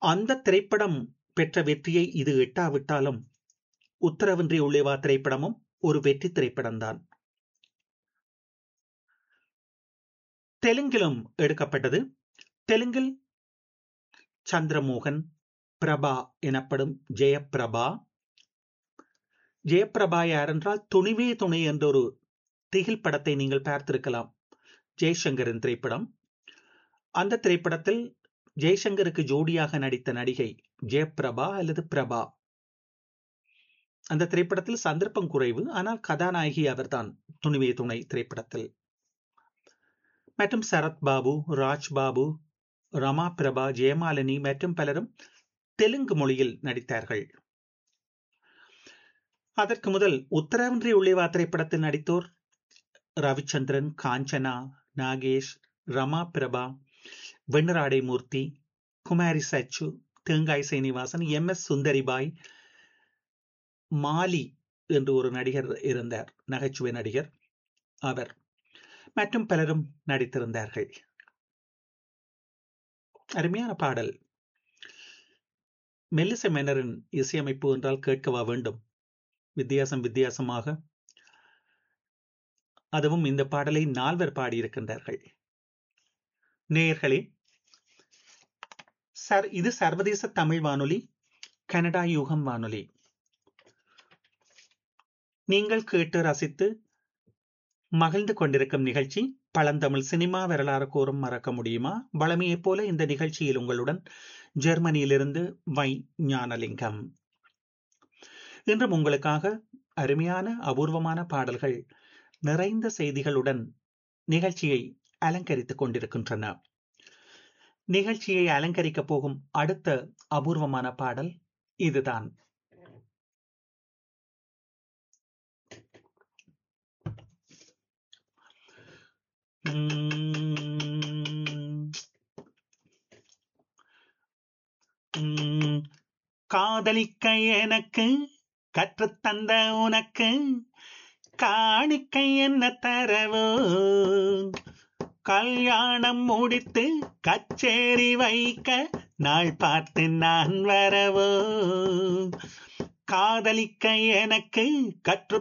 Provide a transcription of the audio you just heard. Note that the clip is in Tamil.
அந்த திரைப்படம் பெற்ற வெற்றியை இது எட்டாவிட்டாலும் உத்தரவின்றி உள்ளேவா திரைப்படமும் ஒரு வெற்றி திரைப்படம்தான் தெலுங்கிலும் எடுக்கப்பட்டது தெலுங்கில் சந்திரமோகன் பிரபா எனப்படும் ஜெயப்பிரபா ஜெயப்பிரபா யார் என்றால் துணிவே துணை என்ற ஒரு திகில் படத்தை நீங்கள் பார்த்திருக்கலாம் ஜெய்சங்கரின் திரைப்படம் அந்த திரைப்படத்தில் ஜெய்சங்கருக்கு ஜோடியாக நடித்த நடிகை ஜெயப்பிரபா அல்லது பிரபா அந்த திரைப்படத்தில் சந்தர்ப்பம் குறைவு ஆனால் கதாநாயகி அவர்தான் துணிவே துணை திரைப்படத்தில் மற்றும் சரத் பாபு ராஜ் பாபு ரமா பிரபா ஜெயமாலினி மற்றும் பலரும் தெலுங்கு மொழியில் நடித்தார்கள் அதற்கு முதல் உத்தரவின்றி உள்ளேவா திரைப்படத்தில் நடித்தோர் ரவிச்சந்திரன் காஞ்சனா நாகேஷ் ரமா பிரபா வெண்ணராடை மூர்த்தி குமாரி சச்சு தேங்காய் சீனிவாசன் எம் எஸ் சுந்தரிபாய் மாலி என்று ஒரு நடிகர் இருந்தார் நகைச்சுவை நடிகர் அவர் மற்றும் பலரும் நடித்திருந்தார்கள் அருமையான பாடல் மெல்லிசை மேனரின் இசையமைப்பு என்றால் கேட்கவா வேண்டும் வித்தியாசம் வித்தியாசமாக அதுவும் இந்த பாடலை நால்வர் பாடியிருக்கின்றார்கள் நேயர்களே சர் இது சர்வதேச தமிழ் வானொலி கனடா யூகம் வானொலி நீங்கள் கேட்டு ரசித்து மகிழ்ந்து கொண்டிருக்கும் நிகழ்ச்சி பழந்தமிழ் சினிமா வரலாறு கூறும் மறக்க முடியுமா வளமையைப் போல இந்த நிகழ்ச்சியில் உங்களுடன் ஜெர்மனியிலிருந்து வை ஞானலிங்கம் இன்றும் உங்களுக்காக அருமையான அபூர்வமான பாடல்கள் நிறைந்த செய்திகளுடன் நிகழ்ச்சியை அலங்கரித்துக் கொண்டிருக்கின்றன நிகழ்ச்சியை அலங்கரிக்கப் போகும் அடுத்த அபூர்வமான பாடல் இதுதான் காதலிக்க எனக்கு கற்றுத்தந்த உனக்கு காணிக்கை என்ன தரவோ கல்யாணம் முடித்து கச்சேரி வைக்க நாள் பார்த்து நான் வரவோ காதலிக்க எனக்கு கற்று